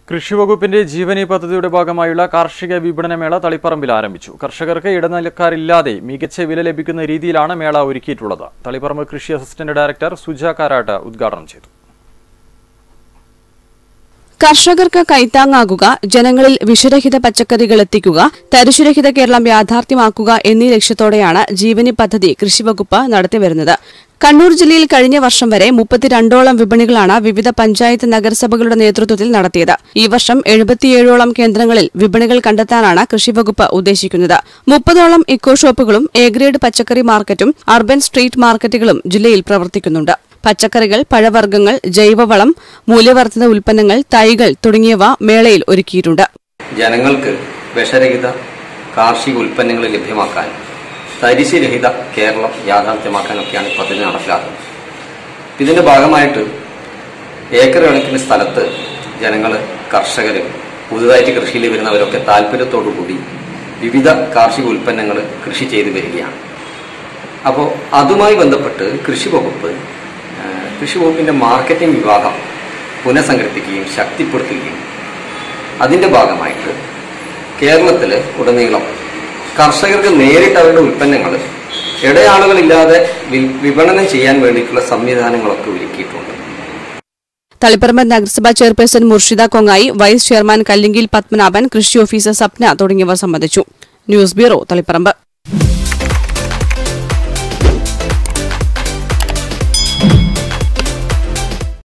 കൃഷിവകുപ്പിന്റെ ജീവനി പദ്ധതിയുടെ ഭാഗമായുള്ള കാർഷിക വിപണനമേള തളിപ്പറമ്പിൽ ആരംഭിച്ചു കർഷകർക്ക് ഇടനിലക്കാരില്ലാതെ മികച്ച വില ലഭിക്കുന്ന രീതിയിലാണ് മേള ഒരുക്കിയിട്ടുള്ളത് തളിപ്പറമ്പ് കൃഷി അസിസ്റ്റന്റ് ഡയറക്ടർ സുജ കാരാട്ട് ഉദ്ഘാടനം ചെയ്തു കർഷകർക്ക് കൈത്താങ്ങാകുക ജനങ്ങളിൽ വിഷരഹിത പച്ചക്കറികൾ എത്തിക്കുക തരിശുരഹിത കേരളം യാഥാർത്ഥ്യമാക്കുക എന്നീ ലക്ഷ്യത്തോടെയാണ് ജീവനി പദ്ധതി കൃഷിവകുപ്പ് നടത്തിവരുന്നത് കണ്ണൂർ ജില്ലയിൽ കഴിഞ്ഞ വർഷം വരെ മുപ്പത്തിരണ്ടോളം വിപണികളാണ് വിവിധ പഞ്ചായത്ത് നഗരസഭകളുടെ നേതൃത്വത്തിൽ നടത്തിയത് ഈ വർഷം എഴുപത്തിയേഴോളം കേന്ദ്രങ്ങളിൽ വിപണികൾ കണ്ടെത്താനാണ് കൃഷിവകുപ്പ് ഉദ്ദേശിക്കുന്നത് മുപ്പതോളം ഇക്കോ ഷോപ്പുകളും എ ഗ്രേഡ് പച്ചക്കറി മാർക്കറ്റും അർബൻ സ്ട്രീറ്റ് മാർക്കറ്റുകളും ജില്ലയിൽ പ്രവർത്തിക്കുന്നുണ്ട് പച്ചക്കറികൾ പഴവർഗ്ഗങ്ങൾ ജൈവവളം മൂല്യവർദ്ധിത ഉൽപ്പന്നങ്ങൾ തൈകൾ തുടങ്ങിയവ മേളയിൽ ഒരുക്കിയിട്ടുണ്ട് ജനങ്ങൾക്ക് വിഷരഹിത കാർഷിക ഉൽപ്പന്നങ്ങൾ ലഭ്യമാക്കാൻ തരിശുരഹിത കേരളം യാഥാർത്ഥ്യമാക്കാനൊക്കെയാണ് ഈ പദ്ധതി നടപ്പിലാക്കുന്നത് ഇതിന്റെ ഭാഗമായിട്ട് ഏക്കർ കണക്കിന് സ്ഥലത്ത് ജനങ്ങൾ കർഷകർ പുതുതായിട്ട് കൃഷിയിൽ വരുന്നവരൊക്കെ താല്പര്യത്തോടു കൂടി വിവിധ കാർഷിക ഉൽപ്പന്നങ്ങൾ കൃഷി ചെയ്തു വരികയാണ് അപ്പോൾ അതുമായി ബന്ധപ്പെട്ട് കൃഷി വകുപ്പ് ആ, കൃഷി വകുപ്പിന്റെ മാർക്കറ്റിംഗ് വിഭാഗം പുനഃസംഘടിപ്പിക്കുകയും ശക്തിപ്പെടുത്തുകയും അതിന്റെ ഭാഗമായിട്ട് കേരളത്തിൽ ഉടനീളം കർഷകർക്ക് നേരിട്ട് അവരുടെ ഉൽപ്പന്നങ്ങൾ ഇടയാളുകളില്ലാതെ വി- വിപണനം ചെയ്യാൻ വേണ്ടിയിട്ടുള്ള സംവിധാനങ്ങളൊക്കെ ഒരുക്കിയിട്ടുണ്ട് തളിപ്പറമ്പ് നഗരസഭാ chairperson Murshida Kongayi vice chairman Kallingil Padmanabhan കൃഷി ഓഫീസർ സപ്ന തുടങ്ങിയവർ സംബന്ധിച്ചു ന്യൂസ് ബ്യൂറോ തളിപ്പറമ്പ്